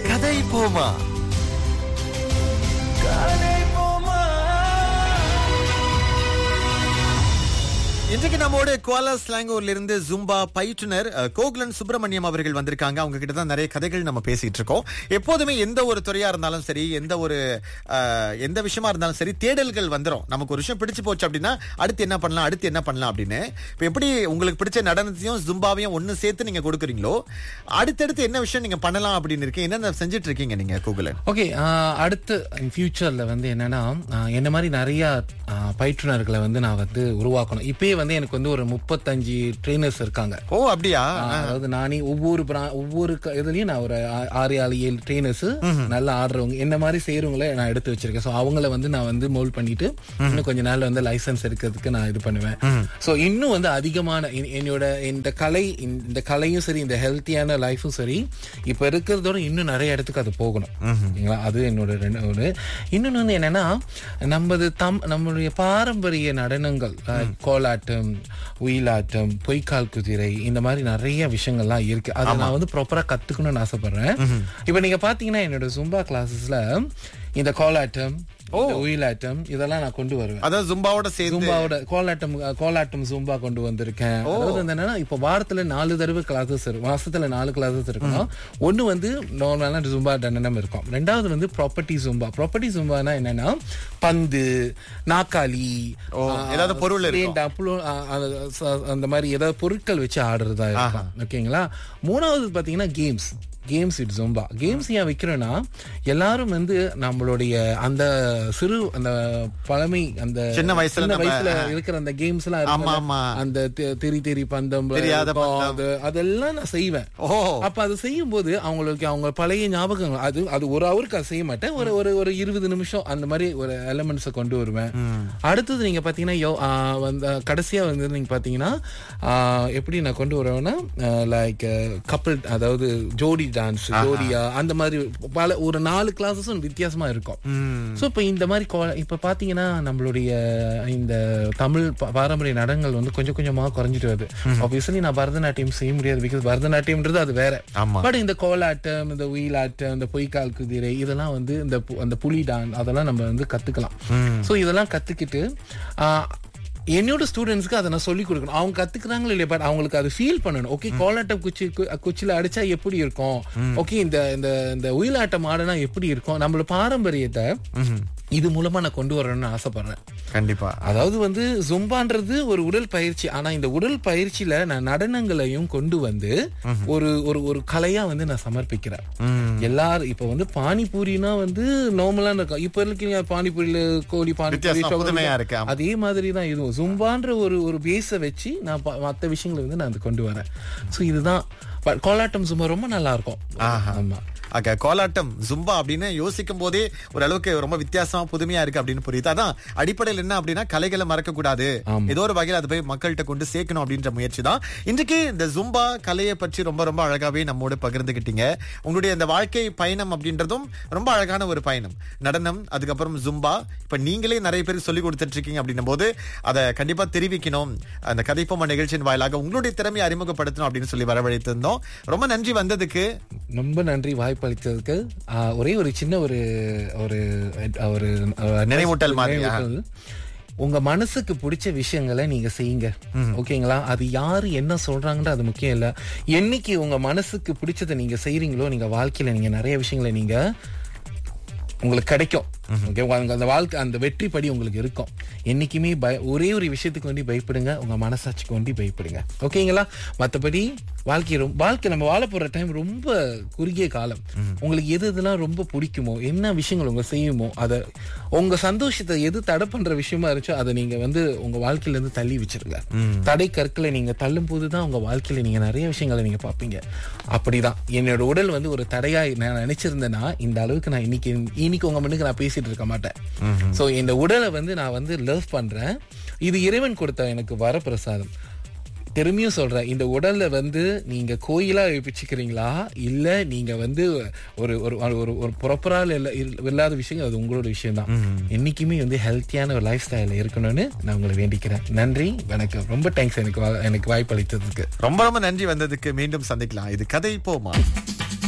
கதை போமா கதை போமா இன்றைக்கு நம்மோட குவாலா ஸ்லாங்கூர்ல இருந்து ஜும்பா பயிற்றுனர் அஹ், கோகுலன் சுப்பிரமணியம் அவர்கள் வந்திருக்காங்க அவங்க கிட்ட தான் நிறைய கதைகள் நம்ம பேசிட்டு இருக்கோம் எப்போதுமே எந்த ஒரு துறையா இருந்தாலும் சரி எந்த ஒரு அஹ், எந்த விஷயமா இருந்தாலும் சரி தேடல்கள் வந்துரும் நமக்கு ஒரு விஷயம் பிடிச்சு போச்சு அப்படின்னா அடுத்து என்ன பண்ணலாம் அடுத்து என்ன பண்ணலாம் அப்படின்னு இப்ப எப்படி உங்களுக்கு பிடிச்ச நடனத்தையும் ஜும்பாவையும் ஒண்ணு சேர்த்து நீங்க கொடுக்குறீங்களோ அடுத்தடுத்து என்ன விஷயம் நீங்க பண்ணலாம் அப்படின்னு இருக்கீங்க என்னென்ன செஞ்சுட்டு இருக்கீங்க நீங்க கோகுலன் ஓகே அடுத்து ஃபியூச்சர்ல வந்து என்னன்னா ஆஹ், என்ன மாதிரி நிறைய ஆஹ், பயிற்றுனர்களை வந்து நான் வந்து உருவாக்கணும் இப்பயே வந்து எனக்கு வந்து ஒரு முப்பத்தஞ்சு ட்ரெயினர்ஸ் இருக்காங்க ஓ அப்படியா ஆஹ், அதாவது நானே ஒவ்வொரு brand- ஒவ்வொரு க- இதுலயும் நான் ஒரு ஆ- ஆறு ஆறு ஏழு ட்ரெயினர்ஸ் நல்லா ஆடுறவங்க என்ன மாதிரி செய்யறவங்கள நான் எடுத்து வச்சிருக்கேன் ஸோ அவங்கள வந்து நான் வந்து மோல்ட் பண்ணிட்டு இன்னும் கொஞ்ச நாள்ல வந்து லைசன்ஸ் எடுக்கிறதுக்கு நான் இது பண்ணுவேன் ஸோ இன்னும் வந்து அதிகமான என்- என்னோட இந்த கலை இந்த கலையும் சரி இந்த ஹெல்த்தியான லைஃபும் சரி இப்ப இருக்கிறதோட இன்னும் நிறைய இடத்துக்கு அது போகணும் சரிங்களா? அது என்னோட ரெண்டு ஒரு இன்னொன்னு வந்து என்னன்னா நமது தம் நம்மளுடைய பாரம்பரிய நடனங்கள் அஹ், கோலாட்டம் ஒயிலாட்டம் பொய்க்கால் குதிரை இந்த மாதிரி நிறைய விஷயங்கள்லாம் இருக்கு அதை நான் வந்து ப்ராப்பரா கத்துக்கணும்னு ஆசைப்படுறேன் இப்ப நீங்க பாத்தீங்கன்னா என்னோட ஜும்பா கிளாஸஸ்ல இந்த கோலாட்டம் இந்த ஒயிலாட்டம் இதெல்லாம் நான் கொண்டு வருவேன் அதாவது ஜும்பாவோட சேர்ந்து ஜும்பாவோட கோலாட்டம் கோலாட்டம் ஜும்பா கொண்டு வந்திருக்கேன் அதாவது வந்து என்னன்னா இப்ப வாரத்துல நாலு தடவை கிளாஸஸ் இருக்கும் மாசத்துல நாலு கிளாஸஸ் இருக்கணும் ஒண்ணு வந்து நார்மலான ஜும்பா தண்டனம் இருக்கும் ரெண்டாவது வந்து ப்ராப்பர்ட்டி ஜும்பா ப்ராப்பர்ட்டி ஜும்பானா என்னன்னா பந்து நாக்காளி ஓ, ஆ, ஏதாவது பொருள் இருக்கும். சிலிண்டர், புழு- ஆ, அது, ச- அந்த மாதிரி ஏதாவது பொருட்கள் வச்சு ஆடுறதா இருக்கும் ஓகேங்களா மூணாவது பாத்தீங்கன்னா games games it Zumba games ஏன் வைக்கிறோன்னா எல்லாரும் வந்து நம்மளுடைய அந்த சிறு அந்த பழமை அந்த சின்ன வயசுல சின்ன நம்ம, வயசுல இருக்கிற அந்த கேம்ஸ் எல்லாம் ஆமா, இருக்கும்ல, ஆமா. அந்த தெ- தெரி தெரி பந்தம் தெரியாத இருக்கும், பந்தம். அது அதெல்லாம் நான் செய்வேன் ஓ அப்ப அது செய்யும் போது அவங்களுக்கு அவங்க பழைய ஞாபகங்கள் அது அது ஒரு அவருக்கு அது செய்ய மாட்டேன் ஒரு ஒரு ஒரு இருபது நிமிஷம் அந்த மாதிரி ஒரு எலமெண்ட்ஸை கொண்டு வருவேன் அடுத்தது நீங்க பாத்தீங்கன்னா யோ ஆ, வந்து கடைசியா வந்து நீங்க பாத்தீங்கன்னா ஆ, எப்படி நான் கொண்டு வருவேன்னா லைக் கப்பிள் அதாவது ஜோடி டான்ஸ் ஜோடியா அந்த மாதிரி பல ஒரு நாலு கிளாஸஸும் வித்தியாசமா இருக்கும் சோ இப்ப இந்த மாதிரி கோ- இப்ப பாத்தீங்கன்னா நம்மளுடைய இந்த தமிழ் பா- பாரம்பரிய நடனங்கள் வந்து கொஞ்சம் கொஞ்சமா குறைஞ்சிட்டு வருது ஆப்வியஸ்லி நான் பரதநாட்டியம் செய்ய முடியாது பிகாஸ் பரதநாட்டியம்ன்றது அது வேற ஆமா. பட் இந்த கோலாட்டம் இந்த உயிலாட்டம் இந்த பொய்க்கால் குதிரை இதெல்லாம் வந்து இந்த பு- அந்த புலி டான் அதெல்லாம் நம்ம வந்து கத்துக்கலாம் சோ இதெல்லாம் கத்துக்கிட்டு ஆஹ், என்னோட ஸ்டூடெண்ட்ஸ்க்கு அதை நான் சொல்லி கொடுக்கணும் அவங்க கத்துக்கிறாங்களோ இல்லையா பட் அவங்களுக்கு அது ஃபீல் பண்ணணும் ஓகே கோலாட்டம் குச்சி கு- குச்சில அடிச்சா எப்படி இருக்கும் ஓகே இந்த இந்த இந்த உயிலாட்டம் ஆடினா எப்படி இருக்கும் நம்மளோட பாரம்பரியத்தை இது மூலமா நான் கொண்டு வரணும்னு ஆசைப்படுறேன் கண்டிப்பா அதாவது வந்து ஜும்பான்றது ஒரு உடல் பயிற்சி ஆனா இந்த உடல் பயிற்சியில நான் நடனங்களையும் கொண்டு வந்து ஒரு ஒரு ஒரு கலையா வந்து நான் சமர்ப்பிக்கிறேன் எல்லாரும் இப்ப வந்து பானிபூரினா வந்து நார்மலா இருக்கும் இப்ப இருக்கீங்க பானிபூரியில கோழி பானிபூரி வித்தியாசம், ஷவர்மா. புதுமையா இருக்கு, ஆமா. அதே மாதிரி தான் இதுவும் ஜும்பான்ற ஒரு ஒரு பேஸை வச்சு நான் ப- மத்த விஷயங்களை வந்து நான் அது கொண்டு வரேன் சோ இதுதான் ப- கோலாட்டம் ஜும்பா ரொம்ப நல்லா இருக்கும் ஆமா ஆக கோலாட்டம் ஜும்பா அப்படின்னு யோசிக்கும் போதே ஓரளவுக்கு ரொம்ப வித்தியாசமா புதுமையா இருக்கு அப்படின்னு புரியுது அதான் அடிப்படையில் என்ன அப்படின்னா கலைகளை மறக்க கூடாது ஆமா. ஏதோ ஒரு வகையில் அதை போய் மக்கள்கிட்ட கொண்டு சேர்க்கணும் அப்படின்ற முயற்சி தான் இன்றைக்கு இந்த ஜும்பா கலையை பற்றி ரொம்ப ரொம்ப அழகாவே நம்மோடு பகிர்ந்துகிட்டீங்க உங்களுடைய இந்த வாழ்க்கை பயணம் அப்படின்றதும் ரொம்ப அழகான ஒரு பயணம் நடனம் அதுக்கப்புறம் ஜும்பா இப்ப நீங்களே நிறைய பேருக்கு சொல்லி கொடுத்துட்டு இருக்கீங்க அப்படின்னும் போது அதை கண்டிப்பா தெரிவிக்கணும் அந்த கதைப்போமா நிகழ்ச்சியின் வாயிலாக உங்களுடைய திறமையை அறிமுகப்படுத்தணும் அப்படின்னு சொல்லி வரவழைத்திருந்தோம் ரொம்ப நன்றி வந்ததுக்கு ரொம்ப நன்றி வாய்ப்பு அளித்ததுக்கு ஆஹ், ஒரே ஒரு சின்ன ஒரு ஒரு ஒரு ஒரு நினைவூட்டல் மாதிரி, நினைவூட்டல். உங்க மனசுக்கு பிடிச்ச விஷயங்களை நீங்க செய்யுங்க ஓகேங்களா அது யாரு என்ன சொல்றாங்கன்ற அது முக்கியம் இல்ல என்னைக்கு உங்க மனசுக்கு பிடிச்சதை நீங்க செய்றீங்களோ நீங்க வாழ்க்கையில நீங்க நிறைய விஷயங்களை நீங்க உங்களுக்கு கிடைக்கும் ஓகே உங்க அந்த வாழ்க்கை அந்த வெற்றி படி உங்களுக்கு இருக்கும் என்னைக்குமே பய ஒரே ஒரு விஷயத்துக்கு வேண்டி பயப்படுங்க உங்க மனசாட்சிக்கு வேண்டி பயப்படுங்க ஓகேங்களா மத்தபடி வாழ்க்கை ரொம்ப வாழ்க்கை நம்ம வாழ போற டைம் ரொம்ப குறுகிய காலம் உங்களுக்கு எது இதெல்லாம் ரொம்ப பிடிக்குமோ என்ன விஷயங்கள் உங்க செய்யுமோ அதை உங்க சந்தோஷத்தை எது தடை பண்ற விஷயமா இருந்துச்சோ அதை நீங்க வந்து உங்க வாழ்க்கையில இருந்து தள்ளி வச்சிருங்க தடை கற்களை நீங்க தள்ளும் போதுதான் உங்க வாழ்க்கையில நீங்க நிறைய விஷயங்களை நீங்க பாப்பீங்க அப்படிதான் என்னோட உடல் வந்து ஒரு தடையா நான் நினைச்சிருந்தேன்னா இந்த அளவுக்கு நான் இன்னைக்கு இன்னைக்கு உங்க முன்னுக்கு நான் பேசிட்டு இருக்க மாட்டேன் சோ இந்த உடலை வந்து நான் வந்து லவ் பண்றேன் இது இறைவன் கொடுத்த எனக்கு வரப்பிரசாதம் திரும்பியும் சொல்றேன் இந்த உடல்ல வந்து நீங்க கோயிலா வச்சுக்கிறீங்களா இல்ல நீங்க வந்து ஒரு ஒரு ஒரு ஒரு ப்ராப்பரால் இல்லாத விஷயம் அது உங்களோட விஷயம் தான் என்னைக்குமே வந்து ஹெல்த்தியான ஒரு லைஃப் ஸ்டைல இருக்கணும்னு நான் உங்களை வேண்டிக்கிறேன் நன்றி வணக்கம் ரொம்ப தேங்க்ஸ் எனக்கு வா- எனக்கு வாய்ப்பு அளித்ததுக்கு ரொம்ப ரொம்ப நன்றி வந்ததுக்கு மீண்டும் சந்திக்கலாம் இது கதை போமா